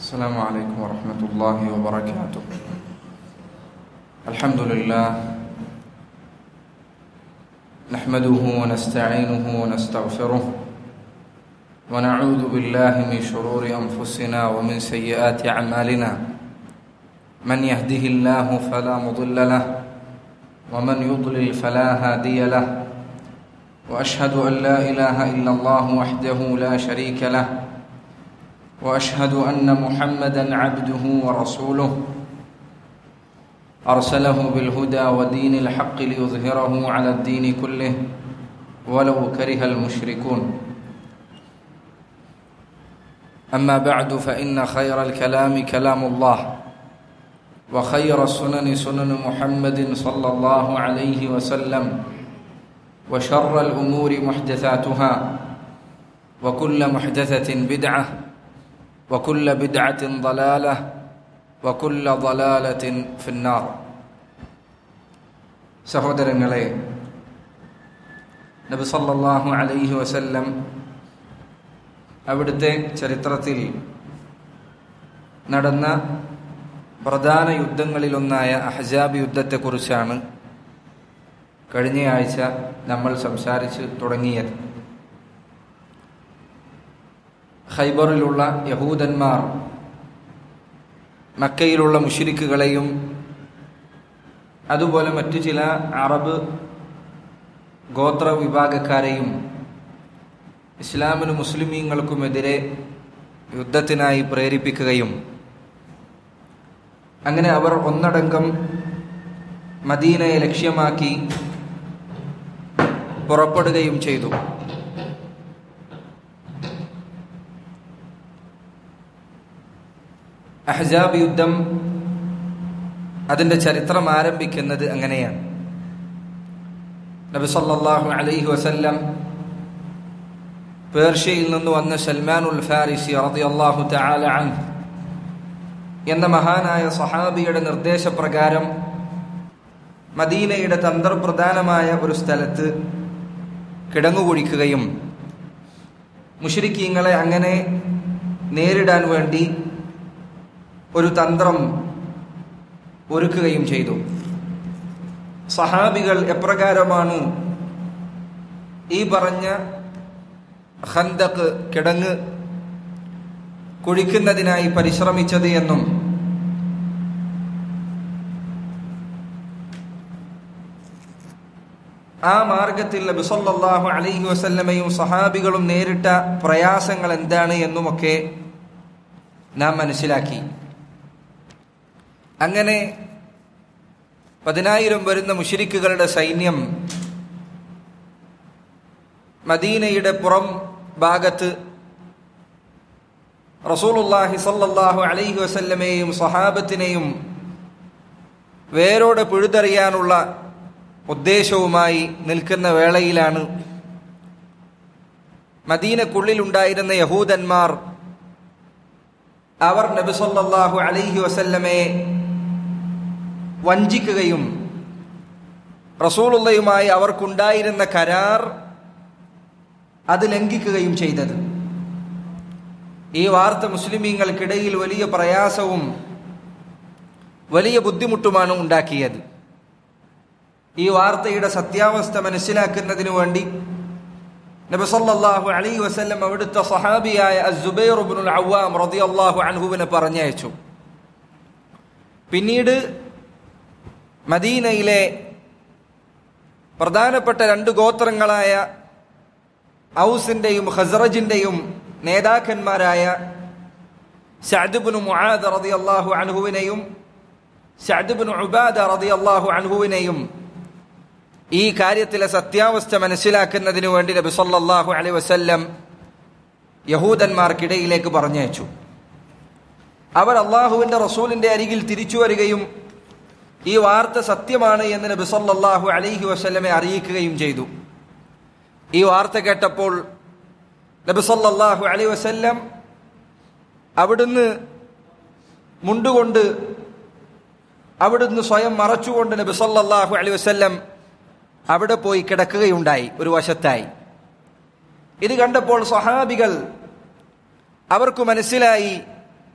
السلام عليكم ورحمة الله وبركاته الحمد لله نحمده ونستعينه ونستغفره ونعوذ بالله من شرور أنفسنا ومن سيئات أعمالنا من يهده الله فلا مضل له ومن يضلل فلا هادي له واشهد ان لا اله الا الله وحده لا شريك له واشهد ان محمدا عبده ورسوله ارسله بالهدى ودين الحق ليظهره على الدين كله ولو كره المشركون اما بعد فان خير الكلام كلام الله وخير السنن سنن محمد صلى الله عليه وسلم وشر الامور محدثاتها وكل محدثه بدعه وكل بدعه ضلاله وكل ضلاله في النار സഹോദരങ്ങളെ നബി സല്ലല്ലാഹു അലൈഹി വസല്ലം അവിടുത്തെ ചരിത്രത്തിൽ നടന്ന പ്രധാന യുദ്ധങ്ങളിലൊന്നായ അഹജാബ് യുദ്ധത്തെക്കുറിച്ചാണ് കഴിഞ്ഞയാഴ്ച നമ്മൾ സംസാരിച്ച് തുടങ്ങിയത് ഖൈബറിലുള്ള യഹൂദന്മാർ മക്കയിലുള്ള മുഷിരിക്കുകളെയും അതുപോലെ മറ്റു ചില അറബ് ഗോത്ര വിഭാഗക്കാരെയും ഇസ്ലാമിനും മുസ്ലിമീങ്ങൾക്കുമെതിരെ യുദ്ധത്തിനായി പ്രേരിപ്പിക്കുകയും അങ്ങനെ അവർ ഒന്നടങ്കം മദീനയെ ലക്ഷ്യമാക്കി പുറപ്പെടുകയും ചെയ്തു അഹ്ജാബ് യുദ്ധം അതിന്റെ ചരിത്രം ആരംഭിക്കുന്നത് അങ്ങനെയാണ് നബി സല്ലല്ലാഹു അലൈഹി വസല്ലം പേർഷ്യയിൽ നിന്ന് വന്ന സൽമാനുൽ ഫാരിസി റളിയല്ലാഹു തആല അൻഹു എന്ന മഹാനായ സഹാബിയുടെ നിർദ്ദേശപ്രകാരം മദീനയുടെ തന്ത്രപ്രധാനമായ ഒരു സ്ഥലത്ത് കിടങ്ങുകുഴിക്കുകയും മുഷരിക്കീങ്ങളെ അങ്ങനെ നേരിടാൻ വേണ്ടി ഒരു തന്ത്രം ഒരുക്കുകയും ചെയ്തു സഹാബികൾ എപ്രകാരമാണ് ഈ പറഞ്ഞ ഹന്തക്ക് കിടങ്ങ് കുഴിക്കുന്നതിനായി പരിശ്രമിച്ചത് എന്നും ആ മാർഗത്തിൽ നബി സല്ലല്ലാഹു അലൈഹി വസല്ലമയും സഹാബികളും നേരിട്ട പ്രയാസങ്ങൾ എന്താണ് എന്നുമൊക്കെ നാം മനസ്സിലാക്കി അങ്ങനെ പതിനായിരം വരുന്ന മുഷിരിക്കുകളുടെ സൈന്യം മദീനയുടെ പുറം ഭാഗത്ത് റസൂലുല്ലാഹി സല്ലല്ലാഹു അലൈഹി വസല്ലമയെയും സഹാബത്തിനെയും വേരോടെ പിഴുതെറിയാനുള്ള ഉദ്ദേശവുമായി നിൽക്കുന്ന വേളയിലാണ് മദീനക്കുള്ളിലുണ്ടായിരുന്ന യഹൂദന്മാർ അവർ നബി സല്ലല്ലാഹു അലൈഹി വസല്ലമയെ വഞ്ചിക്കുകയും റസൂലുള്ളയുമായി അവർക്കുണ്ടായിരുന്ന കരാർ അത് ലംഘിക്കുകയും ചെയ്തത് ഈ വാർത്ത മുസ്ലിമീങ്ങൾക്കിടയിൽ വലിയ പ്രയാസവും വലിയ ബുദ്ധിമുട്ടുമാണ് ഉണ്ടാക്കിയത് ഈ വാർത്തയുടെ സത്യാവസ്ഥ മനസ്സിലാക്കുന്നതിനു വേണ്ടി നബിസല്ലാഹു അലൈ വസല്ലം അവിടുത്തെ സഹാബിയായ അസുബൈർ ഇബ്നുൽ അവ്വാം റളിയല്ലാഹു അൻഹുവിനെ പറഞ്ഞയച്ചു പിന്നീട് മദീനയിലെ പ്രധാനപ്പെട്ട രണ്ട് ഗോത്രങ്ങളായ ഔസിന്റെയും ഖസ്റജിന്റെയും നേതാക്കന്മാരായ സഅദ്ബിനു മുആദ് റളിയല്ലാഹു അൻഹുവിനെയും സഅദ്ബിനു ഉബാദ റളിയല്ലാഹു അൻഹുവിനെയും ഈ കാര്യത്തിലെ സത്യാവസ്ഥ മനസ്സിലാക്കുന്നതിന് വേണ്ടി നബി സല്ലല്ലാഹു അലൈഹി വസല്ലം യഹൂദന്മാർക്കിടയിലേക്ക് പറഞ്ഞയച്ചു അവർ അള്ളാഹുവിന്റെ റസൂലിന്റെ അരികിൽ തിരിച്ചു വരികയും ഈ വാർത്ത സത്യമാണ് എന്ന് നബി സല്ലല്ലാഹു അലൈഹി വസല്ലമെ അറിയിക്കുകയും ചെയ്തു ഈ വാർത്ത കേട്ടപ്പോൾ നബി സല്ലല്ലാഹു അലൈഹി വസല്ലം അവിടുന്ന് മുണ്ടുകൊണ്ട് അവിടുന്ന് സ്വയം മറച്ചുകൊണ്ട് നബി സല്ലല്ലാഹു അലൈഹി വസല്ലം അവിടെ പോയി കിടക്കുകയുണ്ടായി ഒരു വശത്തായി ഇത് കണ്ടപ്പോൾ സ്വഹാബികൾ അവർക്ക് മനസ്സിലായി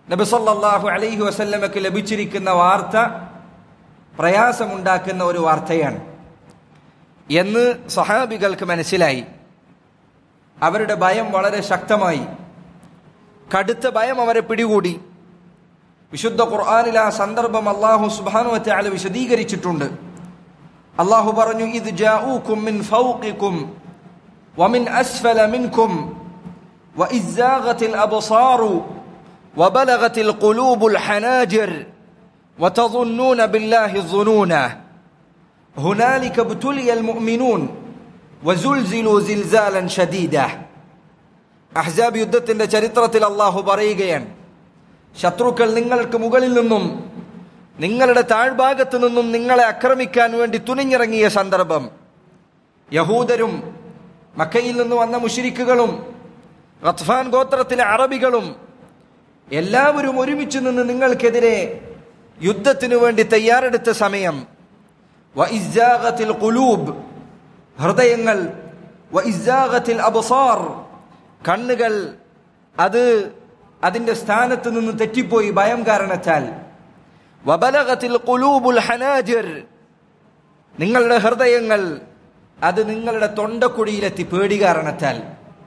നബി സല്ലല്ലാഹു അലൈഹി വസല്ലമക്ക് ലഭിച്ചിരിക്കുന്ന വാർത്ത പ്രയാസമുണ്ടാക്കുന്ന ഒരു വാർത്തയാണ് എന്ന് സഹാബികൾക്ക് മനസ്സിലായി അവരുടെ ഭയം വളരെ ശക്തമായി കടുത്ത ഭയം അവരെ പിടികൂടി വിശുദ്ധ ഖുർആനിൽ ആ സന്ദർഭം അള്ളാഹു സുബ്ഹാനഹു വതആല വിശദീകരിച്ചിട്ടുണ്ട് അള്ളാഹു പറഞ്ഞു ഇത് ജാഊക്കും മിൻ ഫൗഖിക്കും വമിൻ അസ്ഫല മിൻകും وإذ زاغت الأبصار وبلغت القلوب الحناجر وتظنون بالله الظنونا هنالك ابتلي المؤمنون وزلزلوا زلزالا شديدا അഹ്സാബ് യുദ്ധത്തിന്റെ ചരിത്രത്തിൽ അള്ളാഹു പറയുകയാണ് ശത്രുക്കൾ നിങ്ങൾക്ക് മുകളിൽ നിന്നും നിങ്ങളുടെ താഴ്ഭാഗത്ത് നിന്നും നിങ്ങളെ ആക്രമിക്കാൻ വേണ്ടി തുനിഞ്ഞിറങ്ങിയ സന്ദർഭം യഹൂദരും മക്കയിൽ നിന്ന് വന്ന മുഷിരിക്കുകളും റത്ഫാൻ ഗോത്രത്തിലെ അറബികളും എല്ലാവരും ഒരുമിച്ച് നിന്ന് നിങ്ങൾക്കെതിരെ യുദ്ധത്തിനു വേണ്ടി തയ്യാറെടുത്ത സമയം വഇസ്സാഗത്തിൽ ഖുലൂബ് ഹൃദയങ്ങൾ വഇസ്സാഗത്തിൽ അബ്സാർ കണ്ണുകൾ അത് അതിന്റെ സ്ഥാനത്ത് നിന്ന് തെറ്റിപ്പോയി ഭയം കാരണത്താൽ വബലഗത്തിൽ ഖുലൂബുൽ ഹനാജിർ നിങ്ങളുടെ ഹൃദയങ്ങൾ അത് നിങ്ങളുടെ തൊണ്ടക്കുഴിയിലെത്തി പേടി കാരണത്താൽ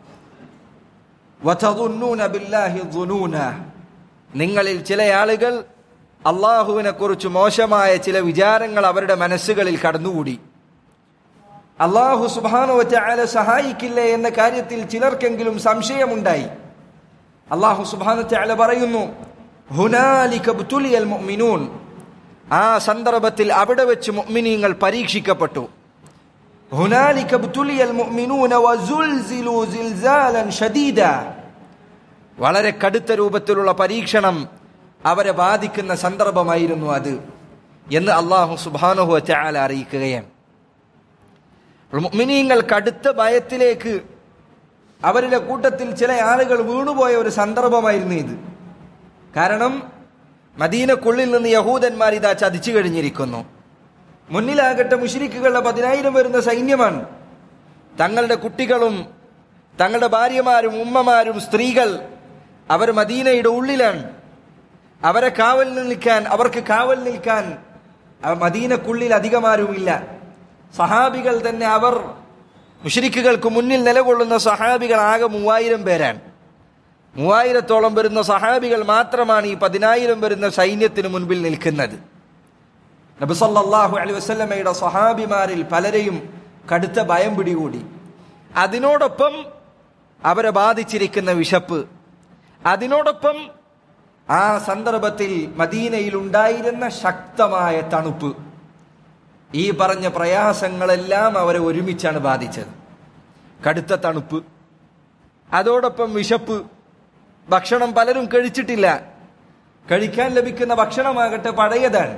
വതദുന്നൂന ബില്ലാഹി ദുനൂന നിങ്ങളിൽ ചില ആളുകൾ അള്ളാഹുവിനെ കുറിച്ച് മോശമായ ചില വിചാരങ്ങൾ അവരുടെ മനസ്സുകളിൽ കടന്നുകൂടി അള്ളാഹു സുബാനുവറ്റ സഹായിക്കില്ലേ എന്ന കാര്യത്തിൽ ചിലർക്കെങ്കിലും സംശയമുണ്ടായി അള്ളാഹു സുബാനുവറ്റ പറയുന്നു ഹുനാലിക ബുതുലിയൽ മുഅ്മിനൂൻ ആ സന്ദർഭത്തിൽ അവിടെ വെച്ച് മുഅ്മിനീങ്ങൾ പരീക്ഷിക്കപ്പെട്ടു ഹുനാലിക ബുതുലിയൽ മുഅ്മിനൂന വസുൽസിലു സിൽസാലൻ ഷദീദ വളരെ കടുത്ത രൂപത്തിലുള്ള പരീക്ഷണം അവരെ ബാധിക്കുന്ന സന്ദർഭമായിരുന്നു അത് എന്ന് അള്ളാഹു സുബാനുഹു ചാല അറിയിക്കുകയാണ് മുഅ്മിനീങ്ങൾ കടുത്ത ഭയത്തിലേക്ക് അവരുടെ കൂട്ടത്തിൽ ചില ആളുകൾ വീണുപോയ ഒരു സന്ദർഭമായിരുന്നു ഇത് കാരണം മദീനക്കുള്ളിൽ നിന്ന് യഹൂദന്മാർ ഇതാ ചതിച്ചു കഴിഞ്ഞിരിക്കുന്നു മുന്നിലാകട്ടെ മുഷിരിക്കുകളുടെ പതിനായിരം വരുന്ന സൈന്യമാണ് തങ്ങളുടെ കുട്ടികളും തങ്ങളുടെ ഭാര്യമാരും ഉമ്മമാരും സ്ത്രീകൾ അവർ മദീനയുടെ ഉള്ളിലാണ് അവരെ കാവൽ നിൽക്കാൻ അവർക്ക് കാവൽ നിൽക്കാൻ മദീനക്കുള്ളിൽ അധികമാരുമില്ല സഹാബികൾ തന്നെ അവർ മുഷരിക്കുകൾക്ക് മുന്നിൽ നിലകൊള്ളുന്ന സഹാബികൾ ആകെ മൂവായിരം പേരാണ് മൂവായിരത്തോളം വരുന്ന സഹാബികൾ മാത്രമാണ് ഈ പതിനായിരം വരുന്ന സൈന്യത്തിന് മുൻപിൽ നിൽക്കുന്നത് നബിസല്ലാഹു അലൈ വസ്ലമയുടെ സഹാബിമാരിൽ പലരെയും കടുത്ത ഭയം പിടികൂടി അതിനോടൊപ്പം അവരെ ബാധിച്ചിരിക്കുന്ന വിശപ്പ് അതിനോടൊപ്പം ആ സന്ദർഭത്തിൽ മദീനയിൽ ഉണ്ടായിരുന്ന ശക്തമായ തണുപ്പ് ഈ പറഞ്ഞ പ്രയാസങ്ങളെല്ലാം അവരെ ഒരുമിച്ചാണ് ബാധിച്ചത് കടുത്ത തണുപ്പ് അതോടൊപ്പം വിശപ്പ് ഭക്ഷണം പലരും കഴിച്ചിട്ടില്ല കഴിക്കാൻ ലഭിക്കുന്ന ഭക്ഷണമാകട്ടെ പഴയതാണ്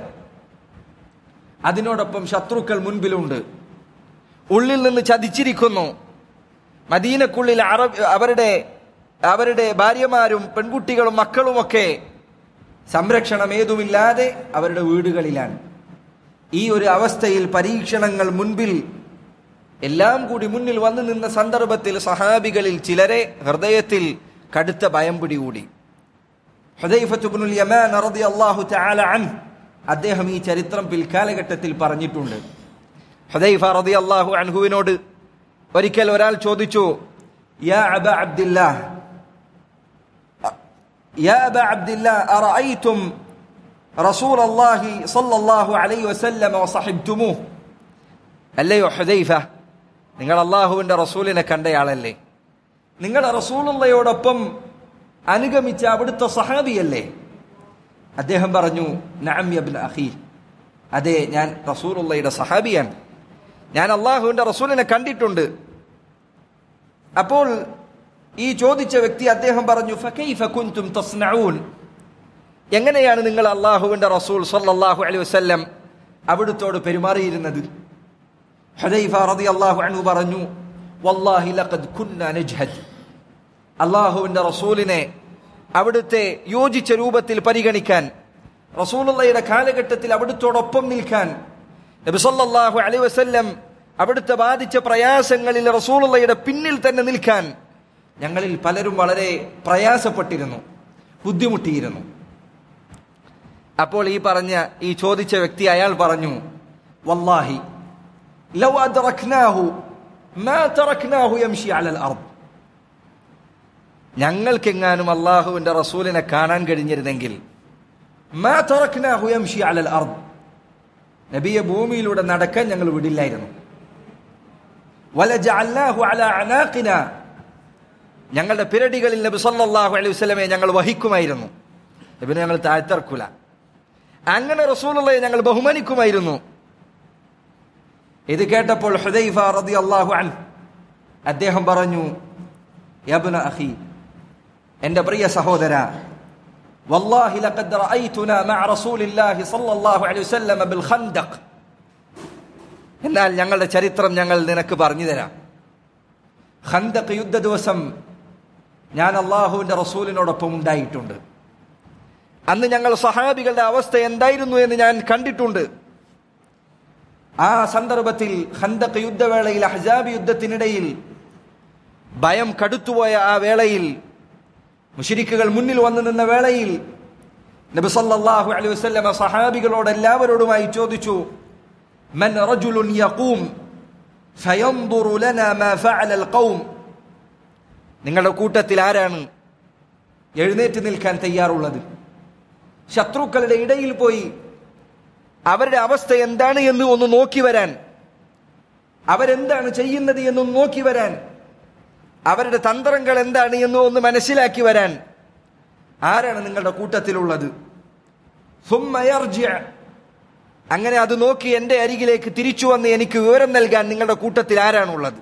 അതിനോടൊപ്പം ശത്രുക്കൾ മുൻപിലുണ്ട് ഉള്ളിൽ നിന്ന് ചതിച്ചിരിക്കുന്നു മദീനക്കുള്ളിൽ അറബ് അവരുടെ അവരുടെ ഭാര്യമാരും പെൺകുട്ടികളും മക്കളുമൊക്കെ സംരക്ഷണം ഏതുമില്ലാതെ അവരുടെ വീടുകളിലാണ് ഈ ഒരു അവസ്ഥയിൽ പരീക്ഷണങ്ങൾ മുൻപിൽ എല്ലാം കൂടി മുന്നിൽ വന്നു നിന്ന സന്ദർഭത്തിൽ സഹാബികളിൽ ചിലരെ ഹൃദയത്തിൽ കടുത്ത ഭയം പിടികൂടി ഹുദൈഫത്തുബ്നുൽ യമാൻ റളിയല്ലാഹു തആല അൻ അദ്ദേഹം ഈ ചരിത്രം പിൽക്കാലഘട്ടത്തിൽ പറഞ്ഞിട്ടുണ്ട് ഹുദൈഫ റളിയല്ലാഹു അൻഹുവിനോട് ഒരിക്കൽ ഒരാൾ ചോദിച്ചു യാ അബ അബ്ദില്ലാഹ് യാ അബ അബ്ദില്ലാഹ് അറഅയ്തും റസൂൽ അല്ലാഹി സല്ലല്ലാഹു അലൈഹി വസല്ലം വസഹിബ്തുമൂഹ് അല്ലയോ ഹുദൈഫ നിങ്ങൾ അള്ളാഹുവിന്റെ റസൂലിനെ കണ്ടയാളല്ലേ നിങ്ങൾ റസൂലുള്ളയോടൊപ്പം അനുഗമിച്ച അവിടുത്തെ സഹാബിയല്ലേ അദ്ദേഹം പറഞ്ഞു നഅം യബ്ന അഖി അതെ ഞാൻ റസൂലുള്ളയുടെ സഹാബിയാണ് ഞാൻ അള്ളാഹുവിന്റെ റസൂലിനെ കണ്ടിട്ടുണ്ട് അപ്പോൾ ഈ ചോദിച്ച വ്യക്തി അദ്ദേഹം പറഞ്ഞു ഫകൈഫ കുൻതും തസ്നഊൻ എങ്ങനെയാണ് നിങ്ങൾ അള്ളാഹുവിന്റെ റസൂൽ സല്ലല്ലാഹു അലൈഹി വസല്ലം അവിടുത്തോട് പെരുമാറിയിരുന്നത് ഹുദൈഫ റളിയല്ലാഹു അൻഹു പറഞ്ഞു വല്ലാഹി ലഖദ് കുന്ന നജ്ഹദ് അള്ളാഹുവിന്റെ റസൂലിനെ അവിടുത്തെ യോജിച്ച രൂപത്തിൽ പരിഗണിക്കാൻ റസൂലുള്ളയുടെ കാലഘട്ടത്തിൽ അവിടുത്തോടൊപ്പം നിൽക്കാൻ നബി സല്ലല്ലാഹു അലൈഹി വസല്ലം അവിടുത്തെ ബാധിച്ച പ്രയാസങ്ങളിൽ റസൂലുള്ളയുടെ പിന്നിൽ തന്നെ നിൽക്കാൻ ഞങ്ങളിൽ പലരും വളരെ പ്രയാസപ്പെട്ടിരുന്നു ബുദ്ധിമുട്ടിയിരുന്നു അപ്പോൾ ഈ പറഞ്ഞ ഈ ചോദിച്ച വ്യക്തി അയാൾ പറഞ്ഞു വല്ലാഹി ലൗ അദ്റക്നാഹു മാ തറക്നാഹു യംശി അലൽ അർദ് ഞങ്ങൾക്കെങ്ങാനും അള്ളാഹുവിന്റെ റസൂലിനെ കാണാൻ കഴിഞ്ഞിരുന്നെങ്കിൽ മാ തറക്നാഹു യംശി അലൽ അർദ് നബിയെ ഭൂമിയിലൂടെ നടക്കാൻ ഞങ്ങൾ വിടില്ലായിരുന്നു വലജഅൽനാഹു അലാ അനാഖിന ഞങ്ങളുടെ പിരടികളിൽ നബി സല്ലല്ലാഹു അലൈഹി വസല്ലമയെ ഞങ്ങൾ വഹിക്കുമായിരുന്നു നബിനെ ഞങ്ങൾ താഴ്ത്തിറക്കൂല അങ്ങനെ റസൂലുള്ളയെ ഞങ്ങൾ ബഹുമാനിക്കുമായിരുന്നു ഇത് കേട്ടപ്പോൾ ഹുദൈഫ റളിയല്ലാഹു അൻഹു അദ്ദേഹം പറഞ്ഞു യബ്ന അഖി എൻ്റെ പ്രിയ സഹോദര والله لقد رأيتنا مع رسول الله صلى الله عليه وسلم بالخندق എന്നാൽ ഞങ്ങളുടെ ചരിത്രം ഞങ്ങൾ നിനക്ക് പറഞ്ഞു തരാം ഖന്തഖ് യുദ്ധ ദിവസം ഞാൻ അള്ളാഹുവിന്റെ റസൂലിനോടൊപ്പം ഉണ്ടായിട്ടുണ്ട് അന്ന് ഞങ്ങൾ സഹാബികളുടെ അവസ്ഥ എന്തായിരുന്നു എന്ന് ഞാൻ കണ്ടിട്ടുണ്ട് ആ സന്ദർഭത്തിൽ ഖന്തഖ് യുദ്ധവേളയിൽ അഹ്സാബ് യുദ്ധത്തിനിടയിൽ ഭയം കടുത്തുപോയ ആ വേളയിൽ മുഷിരിക്കുകൾ മുന്നിൽ വന്നു നിന്ന വേളയിൽ നബി സല്ലല്ലാഹു അലൈഹി വസല്ലമ സഹാബികളോട് എല്ലാവരോടുമായി ചോദിച്ചു മൻ റജുലുൻ യഖൂം ഫയൻദുറു ലനാ മാ ഫഅല അൽഖൗം നിങ്ങളുടെ കൂട്ടത്തിൽ ആരാണ് എഴുന്നേറ്റ് നിൽക്കാൻ തയ്യാറുള്ളത് ശത്രുക്കളുടെ ഇടയിൽ പോയി അവരുടെ അവസ്ഥ എന്താണ് എന്ന് ഒന്ന് നോക്കി വരാൻ അവരെന്താണ് ചെയ്യുന്നത് എന്നൊന്ന് നോക്കി വരാൻ അവരുടെ തന്ത്രങ്ങൾ എന്താണ് എന്ന് ഒന്ന് മനസ്സിലാക്കി വരാൻ ആരാണ് നിങ്ങളുടെ കൂട്ടത്തിലുള്ളത് ثم يرجع. അങ്ങനെ അത് നോക്കി എന്റെ അരികിലേക്ക് തിരിച്ചു വന്ന് എനിക്ക് വിവരം നൽകാൻ നിങ്ങളുടെ കൂട്ടത്തിൽ ആരാണുള്ളത്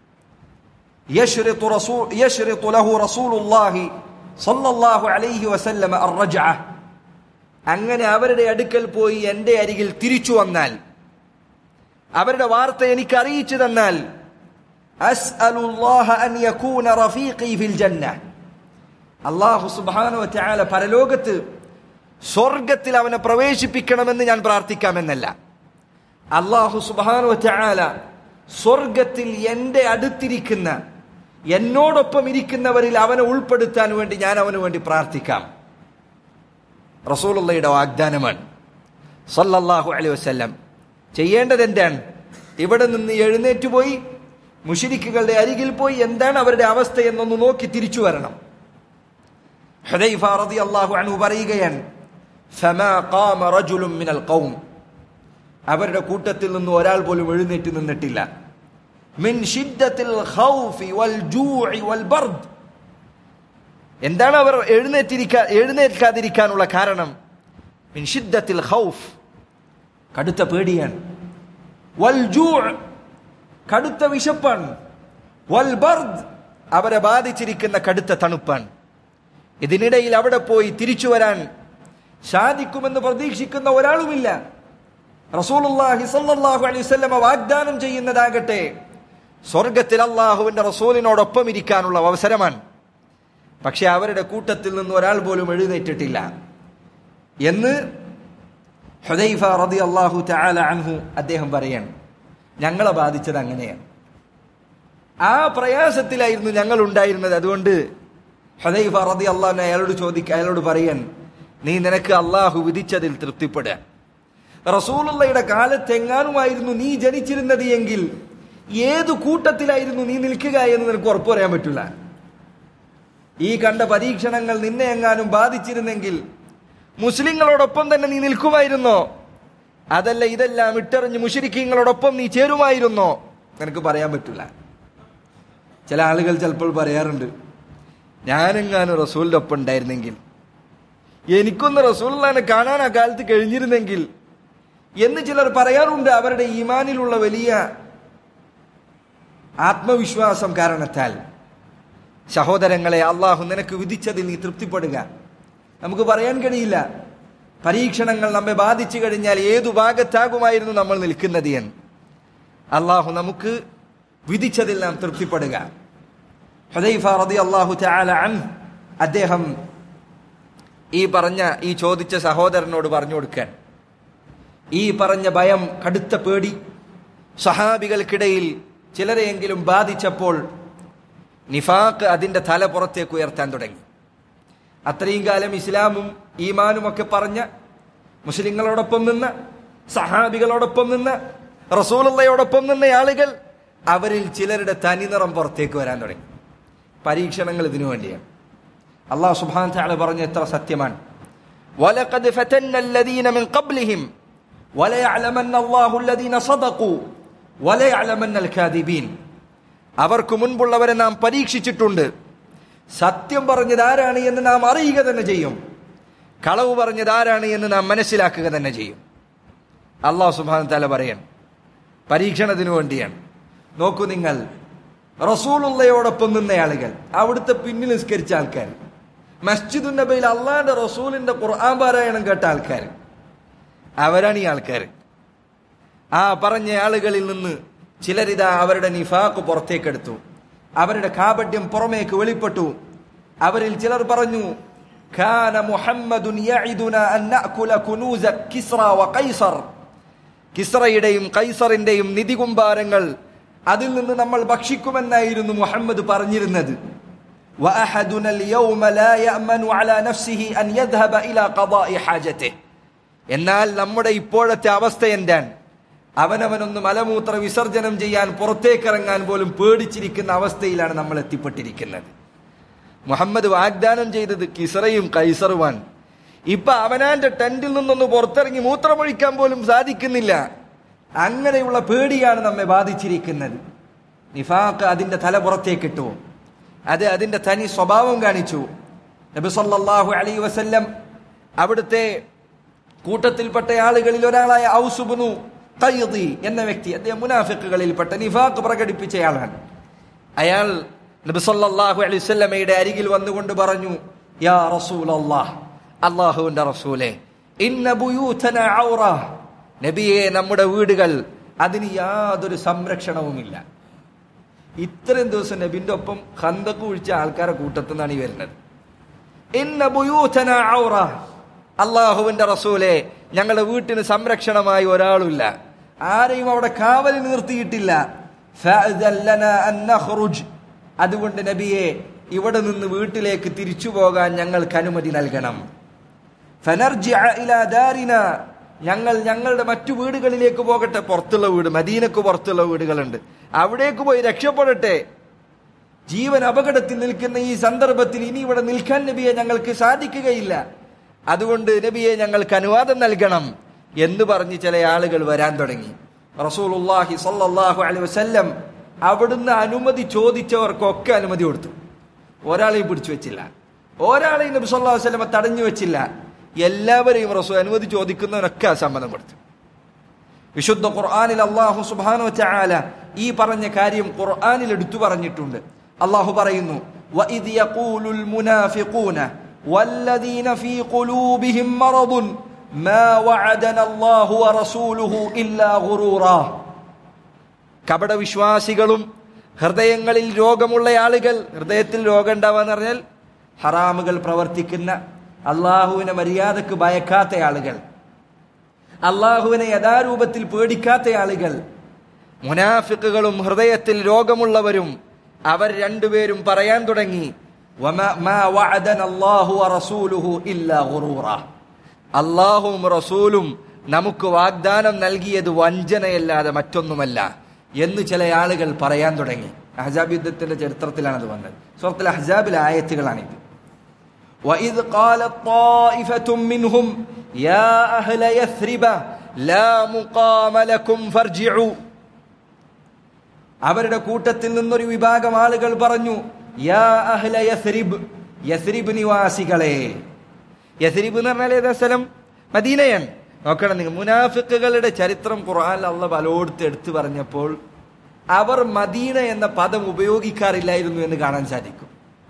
يشرط رسول يشرط له رسول الله صلى الله عليه وسلم الرجعه അങ്ങനെ അവരുടെ അടുക്കൽ പോയി എന്റെ അരികിൽ തിരിച്ചു വന്നാൽ അവരുടെ വാർത്ത എനിക്ക് അറിയിച്ചു തന്നാൽ അസ്അലുല്ലാഹ അൻ യകൂന റഫീഖി ഫിൽ ജന്ന അല്ലാഹു സുബ്ഹാനഹു വതആല പരലോകത്ത് സ്വർഗത്തിൽ അവനെ പ്രവേശിപ്പിക്കണമെന്ന് ഞാൻ പ്രാർത്ഥിക്കാമെന്നല്ല അള്ളാഹു സുബ്ഹാനഹു വതആല സ്വർഗത്തിൽ എൻ്റെ അടുത്തിരിക്കുന്ന എന്നോടൊപ്പം ഇരിക്കുന്നവരിൽ അവനെ ഉൾപ്പെടുത്താൻ വേണ്ടി ഞാൻ അവന് വേണ്ടി പ്രാർത്ഥിക്കാം റസൂലുള്ളയുടെ വാഗ്ദാനമാണ് സല്ലല്ലാഹു അലൈഹി വസല്ലം ചെയ്യേണ്ടത് എന്താണ് ഇവിടെ നിന്ന് എഴുന്നേറ്റ് പോയി മുഷിരിക്കുകളുടെ അരികിൽ പോയി എന്താണ് അവരുടെ അവസ്ഥ എന്നൊന്ന് നോക്കി തിരിച്ചു വരണം ഹുദൈഫ റളിയല്ലാഹു അൻഹു പറയുകയാണ് ഫമാ ഖാമ റജുലുൻ മിനൽ ഖൗം അവരുടെ കൂട്ടത്തിൽ നിന്ന് ഒരാൾ പോലും എഴുന്നേറ്റ് നിന്നിട്ടില്ല മിൻ ഷിദ്ദത്തിൽ ഖൗഫി വൽ ജൂഇ വൽ ബർദ് എന്താണ് അവർ എഴുന്നേറ്റിരിക്കാ എഴുന്നേൽക്കാതിരിക്കാനുള്ള കാരണം മിൻ ഷിദ്ദത്തിൽ ഖൗഫ് കടുത്ത പേടിയാണ് വൽ ജൂഅ് കടുത്ത വിശപ്പാണ് വൽ ബർദ് അവരെ ബാധിച്ചിരിക്കുന്ന കടുത്ത തണുപ്പാണ് ഇതിനിടയിൽ അവിടെ പോയി തിരിച്ചു വരാൻ സാധിക്കുമെന്ന് പ്രതീക്ഷിക്കുന്ന ഒരാളുമില്ല റസൂലുള്ളാഹി സല്ലല്ലാഹു അലൈഹി വസല്ലമ വാഗ്ദാനം ചെയ്യുന്നതാകട്ടെ സ്വർഗത്തിൽ അള്ളാഹുവിന്റെ റസൂലിനോടൊപ്പം ഇരിക്കാനുള്ള അവസരമാണ് പക്ഷെ അവരുടെ കൂട്ടത്തിൽ നിന്ന് ഒരാൾ പോലും എഴുന്നേറ്റിട്ടില്ല എന്ന് ഹുദൈഫ റതി അള്ളാഹു തആല അൻഹു അദ്ദേഹം പറയാണ് ഞങ്ങളെ ബാധിച്ചത് അങ്ങനെയാണ് ആ പ്രയാസത്തിലായിരുന്നു ഞങ്ങൾ ഉണ്ടായിരുന്നത് അതുകൊണ്ട് ഹുദൈഫ റതി അള്ളാഹു അയാളോട് ചോദിക്കുക അയാളോട് പറയാൻ നീ നിനക്ക് അള്ളാഹു വിധിച്ചതിൽ തൃപ്തിപ്പെടുക റസൂലുള്ളയുടെ കാലത്തെങ്ങാനുമായിരുന്നു നീ ജനിച്ചിരുന്നത് എങ്കിൽ ഏതു കൂട്ടത്തിലായിരുന്നു നീ നിൽക്കുക എന്ന് നിനക്ക് ഉറപ്പു പറയാൻ പറ്റില്ല ഈ കണ്ട പരീക്ഷണങ്ങൾ നിന്നെ എങ്ങാനും ബാധിച്ചിരുന്നെങ്കിൽ മുസ്ലിങ്ങളോടൊപ്പം തന്നെ നീ നിൽക്കുമായിരുന്നോ അതല്ല ഇതെല്ലാം ഇട്ടെറിഞ്ഞ് മുഷിരിക്കങ്ങളോടൊപ്പം നീ ചേരുമായിരുന്നോ നിനക്ക് പറയാൻ പറ്റില്ല ചില ആളുകൾ ചിലപ്പോൾ പറയാറുണ്ട് ഞാനെങ്ങാനും റസൂലിന്റെ ഒപ്പം ഉണ്ടായിരുന്നെങ്കിൽ എനിക്കൊന്ന് റസൂലിനെ കാണാൻ ആ കാലത്ത് കഴിഞ്ഞിരുന്നെങ്കിൽ എന്ന് ചിലർ പറയാറുണ്ട് അവരുടെ ഈമാനിലുള്ള വലിയ ആത്മവിശ്വാസം കാരണത്താൽ സഹോദരങ്ങളെ അള്ളാഹു നിനക്ക് വിധിച്ചതിൽ നീ തൃപ്തിപ്പെടുക നമുക്ക് പറയാൻ കഴിയില്ല പരീക്ഷണങ്ങൾ നമ്മെ ബാധിച്ചു കഴിഞ്ഞാൽ ഏതു ഭാഗത്താകുമായിരുന്നു നമ്മൾ നിൽക്കുന്നത് എന്ന് അള്ളാഹു നമുക്ക് വിധിച്ചതിൽ നാം തൃപ്തിപ്പെടുക ഹുദൈഫ റതി അള്ളാഹു തആല അൻ അദ്ദേഹം ഈ പറഞ്ഞ ഈ ചോദിച്ച സഹോദരനോട് പറഞ്ഞു കൊടുക്കാൻ ഈ പറഞ്ഞ ഭയം കടുത്ത പേടി സഹാബികൾക്കിടയിൽ ചിലരെയെങ്കിലും ബാധിച്ചപ്പോൾ നിഫാഖ് അതിന്റെ തല പുറത്തേക്ക് ഉയർത്താൻ തുടങ്ങി അത്രയും കാലം ഇസ്ലാമും ഈമാനും ഒക്കെ പറഞ്ഞ മുസ്ലിങ്ങളോടൊപ്പം നിന്ന സഹാബികളോടൊപ്പം നിന്ന് റസൂലുള്ളയോടൊപ്പം നിന്ന ആളുകൾ അവരിൽ ചിലരുടെ തനിനിറം പുറത്തേക്ക് വരാൻ തുടങ്ങി പരീക്ഷണങ്ങൾ ഇതിനു വേണ്ടിയാണ് അള്ളാഹു സുബ്ഹാന തആല പറഞ്ഞ എത്ര സത്യമാണ് ولقد فتنا الذين من قبلهم وليعلمن الله الذين صدقوا وليعلمن الكاذبين അവർക്ക് മുൻപുള്ളവരെ നാം പരീക്ഷിച്ചിട്ടുണ്ട് സത്യം പറഞ്ഞത് ആരാണ് എന്ന് നാം അറിയുക തന്നെ ചെയ്യും കളവ് പറഞ്ഞത് ആരാണ് എന്ന് നാം മനസ്സിലാക്കുക തന്നെ ചെയ്യും അള്ളാഹു സുബാൻ തല പറയാൻ പരീക്ഷണത്തിന് വേണ്ടിയാണ് നോക്കൂ നിങ്ങൾ റസൂലുള്ളയോടൊപ്പം നിന്ന ആളുകൾ അവിടുത്തെ പിന്നിൽ നിസ്കരിച്ച ആൾക്കാർ മസ്ജിദുൻ നബയിൽ അള്ളാന്റെ റസൂലിന്റെ ഖുർആൻ പാരായണം കേട്ട ആൾക്കാർ അവരാണ് ഈ ആൾക്കാർ ആ പറഞ്ഞ ആളുകളിൽ നിന്ന് ചിലരിതാ അവരുടെ നിഫാക്ക് പുറത്തേക്കെടുത്തു അവരുടെ കാപട്യം പുറമേക്ക് വെളിപ്പെട്ടു അവരിൽ ചിലർ പറഞ്ഞു كان محمد يعدنا أن نأكل كنوز كسرى وقيصر കിസ്റയുടെയും കൈസറിന്റെയും നിധികുംഭാരങ്ങൾ അതിൽ നിന്ന് നമ്മൾ ഭക്ഷിക്കുമെന്നായിരുന്നു മുഹമ്മദ് പറഞ്ഞിരുന്നത് وأحدنا اليوم لا يأمن على نفسه أن يذهب إلى قضاء حاجته എന്നാൽ നമ്മുടെ ഇപ്പോഴത്തെ അവസ്ഥ എന്താണ് അവനവനൊന്ന് മലമൂത്ര വിസർജനം ചെയ്യാൻ പുറത്തേക്കിറങ്ങാൻ പോലും പേടിച്ചിരിക്കുന്ന അവസ്ഥയിലാണ് നമ്മൾ എത്തിപ്പെട്ടിരിക്കുന്നത് മുഹമ്മദ് വാഗ്ദാനം ചെയ്തത് കിസറയും കൈസറുമാണ് ഇപ്പൊ അവനാന്റെ ടെന്റിൽ നിന്നൊന്ന് പുറത്തിറങ്ങി മൂത്രമൊഴിക്കാൻ പോലും സാധിക്കുന്നില്ല അങ്ങനെയുള്ള പേടിയാണ് നമ്മെ ബാധിച്ചിരിക്കുന്നത് നിഫാഖ് അതിന്റെ തല പുറത്തേക്കിട്ടു അത് അതിന്റെ തനി സ്വഭാവം കാണിച്ചു നബി സല്ലല്ലാഹു അലൈഹി വസല്ലം അവിടുത്തെ കൂട്ടത്തിൽപ്പെട്ട ആളുകളിൽ ഒരാളായ ഔസുബുനു ഖൈദി എന്ന വ്യക്തി അദ്ദേഹം മുനാഫിക്കുകളിൽപ്പെട്ട നിഫാഖ് പ്രകടിപ്പിച്ചയാളാണ് അയാൾ നബി സല്ലല്ലാഹു അലൈഹി വസല്ലമയുടെ അരികിൽ വന്നുകൊണ്ട് പറഞ്ഞു യാ റസൂലല്ലാഹ് അല്ലാഹുവിന്റെ റസൂലേ ഇന്ന ബുയൂതന ഔറ നബിയെ നമ്മുടെ വീടുകൾ അതിന് യാതൊരു സംരക്ഷണവുമില്ല ഇത്രയും ദിവസം നബിന്റെ ഒപ്പം ഹന്തക്ക് കുഴിച്ച ആൾക്കാരെ കൂട്ടത്തിൽ നിന്നാണ് ഈ വരുന്നത് ഇന്ന ബുയൂതന ഔറ അള്ളാഹുവിന്റെ റസൂലെ ഞങ്ങളുടെ വീട്ടിന് സംരക്ഷണമായി ഒരാളുമില്ല ആരെയും അവിടെ കാവലിൽ നിർത്തിയിട്ടില്ല ഫഅദൻ ലനാ അൻ നഖ്റുജ്. അതുകൊണ്ട് നബിയെ ഇവിടെ നിന്ന് വീട്ടിലേക്ക് തിരിച്ചു പോകാൻ ഞങ്ങൾക്ക് അനുമതി നൽകണം ഫനർജിഅ ഇലാ ദാരിന ഞങ്ങൾ ഞങ്ങളുടെ മറ്റു വീടുകളിലേക്ക് പോകട്ടെ പുറത്തുള്ള വീട് മദീനക്ക് പുറത്തുള്ള വീടുകളുണ്ട് അവിടേക്ക് പോയി രക്ഷപ്പെടട്ടെ ജീവൻ അപകടത്തിൽ നിൽക്കുന്ന ഈ സന്ദർഭത്തിൽ ഇനി ഇവിടെ നിൽക്കാൻ നബിയെ ഞങ്ങൾക്ക് സാധിക്കുകയില്ല അതുകൊണ്ട് നബിയെ ഞങ്ങൾക്ക് അനുവാദം നൽകണം എന്ന് പറഞ്ഞ് ചില ആളുകൾ വരാൻ തുടങ്ങി റസൂലുള്ളാഹി സ്വല്ലല്ലാഹു അലൈഹി വസല്ലം അവിടുന്ന് അനുമതി ചോദിച്ചവർക്കൊക്കെ അനുമതി കൊടുത്തു ഒരാളെയും പിടിച്ചു വെച്ചില്ല ഒരാളെയും നബി സല്ലല്ലാഹു അലൈഹി വസല്ലം തടഞ്ഞു വെച്ചില്ല എല്ലാവരെയും റസൂൽ അനുമതി ചോദിക്കുന്നവനൊക്കെ ആ സമ്മതം കൊടുത്തു വിശുദ്ധ ഖുർആനിൽ അള്ളാഹു സുബ്ഹാനഹു വതആല ഈ പറഞ്ഞ കാര്യം ഖുർആനിൽ എടുത്തു പറഞ്ഞിട്ടുണ്ട് അള്ളാഹു പറയുന്നു وَإِذْ يَقُولُ الْمُنَافِقُونَ وَالَّذِينَ فِي قُلُوبِهِم مَّرَضٌ مَّا وَعَدَنَا اللَّهُ وَرَسُولُهُ إِلَّا غُرُورًا കപട വിശ്വാസികളും ഹൃദയങ്ങളിൽ രോഗമുള്ള ആളുകൾ ഹൃദയത്തിൽ രോഗം ഉണ്ടാവാന്ന് പറഞ്ഞാൽ ഹറാമുകൾ പ്രവർത്തിക്കുന്ന അള്ളാഹുവിനെ മര്യാദക്ക് ഭയക്കാത്ത ആളുകൾ അള്ളാഹുവിനെ യഥാരൂപത്തിൽ പേടിക്കാത്ത ആളുകൾ മുനാഫിക്കുകളും ഹൃദയത്തിൽ രോഗമുള്ളവരും അവർ രണ്ടുപേരും പറയാൻ തുടങ്ങി "വമ- മാ വഅദന അല്ലാഹു വറസൂലുഹു ഇല്ലാ ഗുറൂറാ." അള്ളാഹുവും റസൂലും നമുക്ക് വാഗ്ദാനം നൽകിയത് വഞ്ചനയല്ലാതെ മറ്റൊന്നുമല്ല എന്ന് ചില ആളുകൾ പറയാൻ തുടങ്ങി അഹ്സാബ് യുദ്ധത്തിന്റെ ചരിത്രത്തിലാണ് അത് വന്നത് സുഹൃത്തിൽ അഹ്സാബിലെ ആയത്തുകളാണിത് وإذ قالت طائفة منهم يا أهل يثرب لا مقام لكم فارجعوا അവരുടെ കൂട്ടത്തിൽ നിന്നൊരു വിഭാഗം ആളുകൾ പറഞ്ഞു യാ അഹ്ല യസ്രിബ് യസ്രിബ് നിവാസികളെ യസ്രിബ് എന്ന് പറഞ്ഞാൽ ഏതാ സ്ഥലം മദീനയാണ് നോക്കണം നിങ്ങൾ മുനാഫിക്കുകളുടെ ചരിത്രം ഖുർആൻ അള്ള പലോടുത്ത് എടുത്തു പറഞ്ഞപ്പോൾ അവർ മദീന എന്ന പദം ഉപയോഗിക്കാറില്ലായിരുന്നു എന്ന് കാണാൻ സാധിക്കും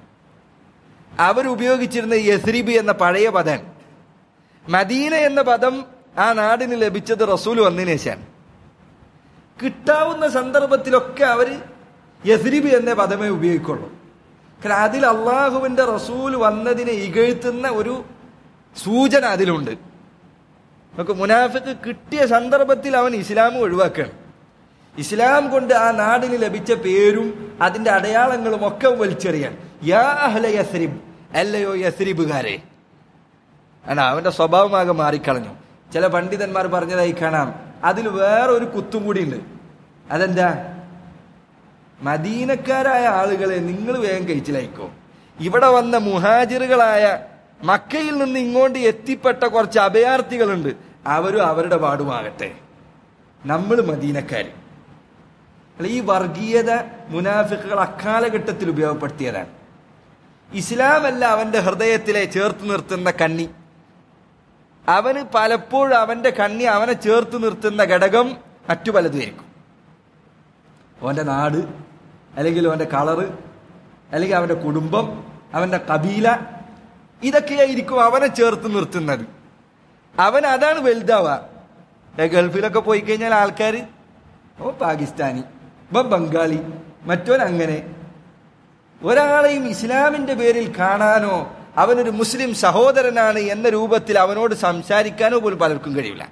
അവർ ഉപയോഗിച്ചിരുന്ന യസ്രിബ് എന്ന പഴയ പദം മദീന എന്ന പദം ആ നാടിന് ലഭിച്ചത് റസൂൽ വന്നതിന് ശേഷമാണ് കിട്ടാവുന്ന സന്ദർഭത്തിലൊക്കെ അവർ യസ്രിബ് എന്ന പദമേ ഉപയോഗിക്കുള്ളൂ കാരണം അതിൽ അള്ളാഹുവിന്റെ റസൂൽ വന്നതിനെ ഇകഴ്ത്തുന്ന ഒരു സൂചന അതിലുണ്ട് നമുക്ക് മുനാഫിക്ക് കിട്ടിയ സന്ദർഭത്തിൽ അവൻ ഇസ്ലാം ഒഴിവാക്കണം ഇസ്ലാം കൊണ്ട് ആ നാടിന് ലഭിച്ച പേരും അതിന്റെ അടയാളങ്ങളും ഒക്കെ വലിച്ചെറിയാൻ യാ അഹ്ല യസ്രിബ് അല്ലയോ യസ്രിബുകാരെ ആണ് അവന്റെ സ്വഭാവമാകെ മാറിക്കളഞ്ഞു ചില പണ്ഡിതന്മാർ പറഞ്ഞതായി കാണാം അതിൽ വേറൊരു കുത്തും കൂടി ഉണ്ട് അതെന്താ മദീനക്കാരായ ആളുകളെ നിങ്ങൾ വേഗം കഴിച്ചിലായിക്കോ ഇവിടെ വന്ന മുഹാജിറുകളായ മക്കയിൽ നിന്ന് ഇങ്ങോട്ട് എത്തിപ്പെട്ട കുറച്ച് അഭയാർത്ഥികളുണ്ട് അവരും അവരുടെ പാടുമാകട്ടെ നമ്മൾ മദീനക്കാര് അല്ല, ഈ വർഗീയത മുനാഫിക്കുകൾ അക്കാലഘട്ടത്തിൽ ഉപയോഗപ്പെടുത്തിയതാണ് ഇസ്ലാമല്ല അവന്റെ ഹൃദയത്തിലെ ചേർത്ത് നിർത്തുന്ന കണ്ണി അവന് പലപ്പോഴും അവന്റെ കണ്ണി അവനെ ചേർത്ത് നിർത്തുന്ന ഘടകം മറ്റു പലതുമായിരിക്കും അവന്റെ നാട് അല്ലെങ്കിൽ അവന്റെ കളറ് അല്ലെങ്കിൽ അവന്റെ കുടുംബം അവന്റെ കബീല ഇതൊക്കെയായിരിക്കും അവനെ ചേർത്ത് നിർത്തുന്നത് അവൻ അതാണ് വലുതാവുക ഏ, ഗൾഫിലൊക്കെ പോയി കഴിഞ്ഞാൽ ആൾക്കാർ ഓ പാകിസ്ഥാനി ഇപ്പം ബംഗാളി മറ്റോൻ അങ്ങനെ ഒരാളെയും ഇസ്ലാമിന്റെ പേരിൽ കാണാനോ അവനൊരു മുസ്ലിം സഹോദരനാണ് എന്ന രൂപത്തിൽ അവനോട് സംസാരിക്കാനോ പോലും പലർക്കും കഴിയില്ല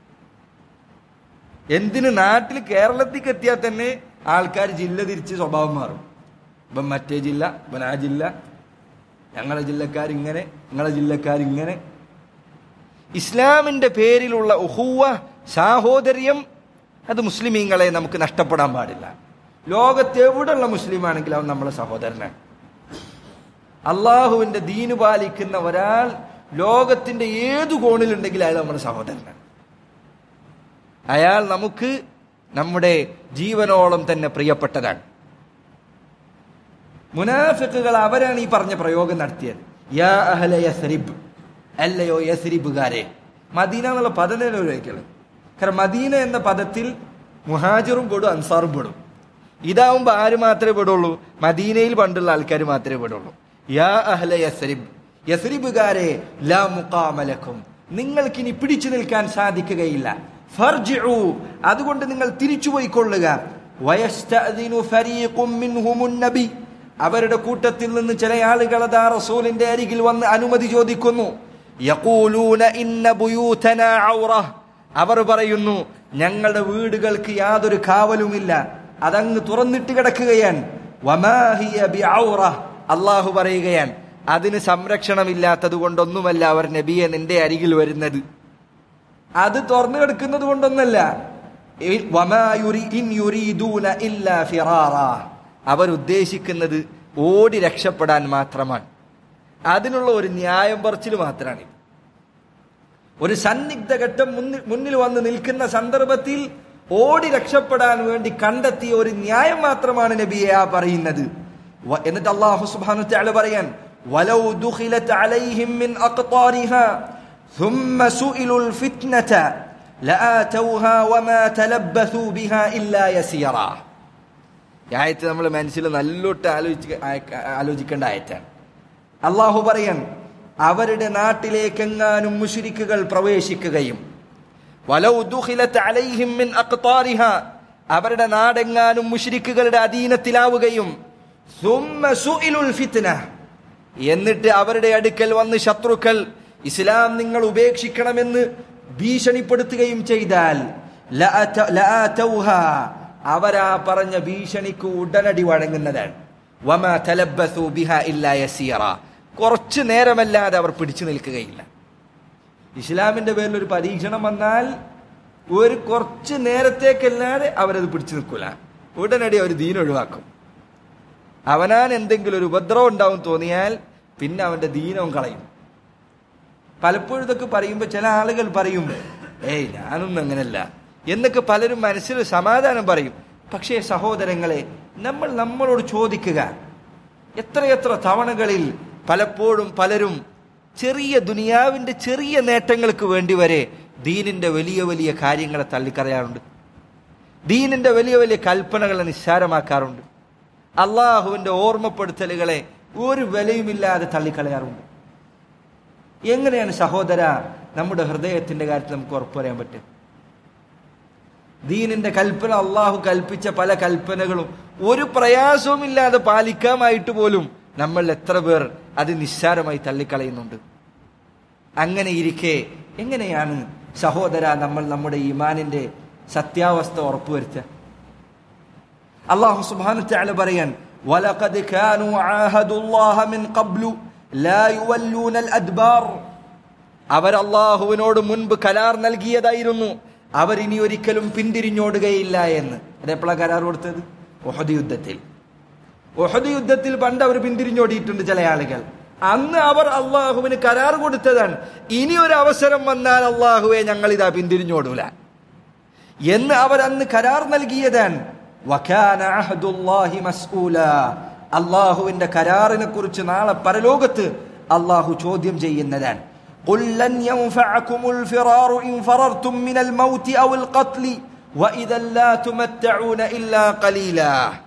എന്തിന് നാട്ടിൽ കേരളത്തിലേക്ക് എത്തിയാൽ തന്നെ ആൾക്കാർ ജില്ല തിരിച്ച് സ്വഭാവം മാറും ഇപ്പം മറ്റേ ജില്ല ഇവൻ ആ ജില്ല ഞങ്ങളെ ജില്ലക്കാരിങ്ങനെ നിങ്ങളെ ജില്ലക്കാരിങ്ങനെ ഇസ്ലാമിന്റെ പേരിലുള്ള ഉഹുവ സാഹോദര്യം അത് മുസ്ലിമീങ്ങളെ നമുക്ക് നഷ്ടപ്പെടാൻ പാടില്ല ലോകത്ത് എവിടെയുള്ള മുസ്ലിമാണെങ്കിൽ അവൻ നമ്മളെ സഹോദരനാണ് അള്ളാഹുവിന്റെ ദീന് പാലിക്കുന്ന ഒരാൾ ലോകത്തിന്റെ ഏതു കോണിലുണ്ടെങ്കിൽ അയാൾ നമ്മുടെ സഹോദരനാണ് അയാൾ നമുക്ക് നമ്മുടെ ജീവനോളം തന്നെ പ്രിയപ്പെട്ടതാണ് മുനാഫിക്കുകൾ അവരാണ് ഈ പറഞ്ഞ പ്രയോഗം നടത്തിയത് യാ അഹല യസ്രിബ് അല്ലയോ യസ്രിബുകാരെ മദീന എന്നുള്ള പദം തന്നെ ഉപയോഗിക്കുന്നത് കാരണം മദീന എന്ന പദത്തിൽ മുഹാജിറും പെടും അൻസാറും പെടും ഇതാവുമ്പോ ആര് മാത്രമേ പെടുള്ളൂ മദീനയിൽ പണ്ടുള്ള ആൾക്കാർ മാത്രമേ പെടുള്ളൂ യാ അഹ്ല യസ്രിബ് യസ്രിബുകാരെ ലാ മുഖാമലക്കും നിങ്ങൾക്കിനി പിടിച്ചു നിൽക്കാൻ സാധിക്കുകയില്ല ഫർജിഉ അതുകൊണ്ട് നിങ്ങൾ തിരിച്ചുപോയിക്കൊള്ളുക വയസ്തഅദിനു ഫരീഖും മിൻഹുമുൻ നബി അവരുടെ കൂട്ടത്തിൽ നിന്ന് ചില ആളുകൾ അതാ റസൂലിന്റെ അരികിൽ വന്ന് അനുമതി ചോദിക്കുന്നു യഖൂലൂന ഇന്ന ബുയൂതനാ ഔറ അവർ പറയുന്നു ഞങ്ങളുടെ വീടുകൾക്ക് യാതൊരു കാവലുമില്ല അതങ്ങ് തുറന്നിട്ട് കിടക്കുകയാണ് വമാ ഹിയ ബിഔറ അള്ളാഹു പറയുകയാണ് അതിന് സംരക്ഷണമില്ലാത്തത് കൊണ്ടൊന്നുമല്ല അവർ നബിയെ നിന്റെ അരികിൽ വരുന്നത് അത് തുറന്നു കിടക്കുന്നത് കൊണ്ടൊന്നല്ല ഇ- വമാ യുരി- ഇൻ യുരീദൂന ഇല്ലാ ഫിറാറാ. അവരുദ്ദേശിക്കുന്നത് ഓടി രക്ഷപ്പെടാൻ മാത്രമാണ് അതിനുള്ള ഒരു ന്യായം പറച്ചിൽ മാത്രമാണ് ഇത്. ഒരു സന്നിഗ്ധ ഘട്ടം മുന്നിൽ മുന്നിൽ വന്ന് നിൽക്കുന്ന സന്ദർഭത്തിൽ ഓടി രക്ഷപ്പെടാൻ വേണ്ടി കണ്ടെത്തിയ ഒരു ന്യായം മാത്രമാണ് നബിയെ ആ പറയുന്നത് വ- എന്നിട്ട് അള്ളാഹു സുബ്ഹാനഹു വതആല പറയാൻ വലൗ ദുഖിലത് അലൈഹിം മിൻ അഖ്താരിഹാ ثم سئلوا الفتنة لآتوها وما تلبثوا بها إلا يسيرا ഈ ആയത്ത് നമ്മൾ മനസ്സിൽ നല്ലോട്ട് ആലോചിച്ച് ആ- ആലോചിക്കേണ്ട ആയത്താണ് അള്ളാഹു പറയാൻ അവരുടെ നാട്ടിലേക്കെങ്ങാനും മുഷിരിക്കുകൾ പ്രവേശിക്കുകയും വലൗ ദുഖിലത് അലൈഹിം മിൻ അഖ്താരിഹ അവരുടെ നാടെങ്ങാനും മുഷിരിക്കുകളുടെ അധീനത്തിലാവുകയും സുമ്മ സുഇലുൽ ഫിത്ന എന്നിട്ട് അവരുടെ അടുക്കൽ വന്ന് ശത്രുക്കൾ ഇസ്ലാം നിങ്ങൾ ഉപേക്ഷിക്കണമെന്ന് ഭീഷണിപ്പെടുത്തുകയും ചെയ്താൽ ലഅത- ലആതൗഹ. അവരാ പറഞ്ഞ ഭീഷണിക്ക് ഉടനടി വഴങ്ങുന്നതാണ് വമ തലബ്ബസു ബിഹ ഇല്ലാ യസീറ കുറച്ചു നേരമല്ലാതെ അവർ പിടിച്ചു നിൽക്കുകയില്ല ഇസ്ലാമിന്റെ പേരിൽ ഒരു പരീക്ഷണം വന്നാൽ ഒരു കുറച്ച് നേരത്തേക്കല്ലാതെ അവരത് പിടിച്ചു നിൽക്കൂല ഉടനടി അവർ ദീൻ ഒഴിവാക്കും അവനാൻ എന്തെങ്കിലും ഒരു ഉപദ്രവം ഉണ്ടാവും തോന്നിയാൽ പിന്നെ അവന്റെ ദീനവും കളയും പലപ്പോഴും ഇതൊക്കെ പറയുമ്പോൾ ചില ആളുകൾ പറയും ഏയ് ഞാനൊന്നും അങ്ങനല്ല എന്നൊക്കെ പലരും മനസ്സിൽ സമാധാനം പറയും പക്ഷേ സഹോദരങ്ങളെ നമ്മൾ നമ്മളോട് ചോദിക്കുക എത്രയെത്ര തവണകളിൽ പലപ്പോഴും പലരും ചെറിയ ദുനിയാവിന്റെ ചെറിയ നേട്ടങ്ങൾക്ക് വേണ്ടി വരെ ദീനിന്റെ വലിയ വലിയ കാര്യങ്ങളെ തള്ളിക്കറയാറുണ്ട് ദീനിന്റെ വലിയ വലിയ കൽപ്പനകളെ നിസ്സാരമാക്കാറുണ്ട് അള്ളാഹുവിന്റെ ഓർമ്മപ്പെടുത്തലുകളെ ഒരു വിലയുമില്ലാതെ തള്ളിക്കളയാറുണ്ട് എങ്ങനെയാണ് സഹോദര നമ്മുടെ ഹൃദയത്തിന്റെ കാര്യത്തിൽ നമുക്ക് ഉറപ്പ് പറയാൻ പറ്റും ദീനിന്റെ കൽപ്പന അള്ളാഹു കൽപ്പിച്ച പല കൽപ്പനകളും ഒരു പ്രയാസവുമില്ലാതെ പാലിക്കാമായിട്ട് പോലും നമ്മൾ എത്ര പേർ അത് നിസ്സാരമായി തള്ളിക്കളയുന്നുണ്ട് അങ്ങനെ ഇരിക്കെ എങ്ങനെയാണ് സഹോദര നമ്മൾ നമ്മുടെ ഈമാനിന്റെ സത്യാവസ്ഥ ഉറപ്പുവരുത്തുക അള്ളാഹു സുബ്ഹാനഹു വതആല പറയാൻ വലഖദ് കാനൂ ആഹദുല്ലാഹ മിൻ ഖബ്ലു ലാ യുവല്ലൂനൽ അദ്ബാർ അവർ അള്ളാഹുവിനോട് മുൻപ് കരാർ നൽകിയതായിരുന്നു അവർ ഇനി ഒരിക്കലും പിന്തിരിഞ്ഞോടുകയില്ല എന്ന് അതെപ്പോഴാ കരാർ കൊടുത്തത് ഒഹദ് യുദ്ധത്തിൽ ഒഹദ് യുദ്ധത്തിൽ പണ്ട് അവർ പിന്തിരിഞ്ഞോടിയിട്ടുണ്ട് ചില ആളുകൾ അന്ന് അവർ അള്ളാഹുവിന് കരാർ കൊടുത്തതാണ് ഇനി ഒരു അവസരം വന്നാൽ അള്ളാഹുവെ ഞങ്ങൾ ഇതാ പിന്തിരിഞ്ഞോടൂല എന്ന് അവർ അന്ന് കരാർ നൽകിയതാണ് വകാന അഹ്ദുല്ലാഹി മസ്ഊല അള്ളാഹുവിന്റെ കരാറിനെ കുറിച്ച് നാളെ പരലോകത്ത് അള്ളാഹു ചോദ്യം ചെയ്യുന്നതാണ് قل لن ينفعكم الفرار إن فررتم من الموت أو القتل وإذا لا تمتعون إلا قليلا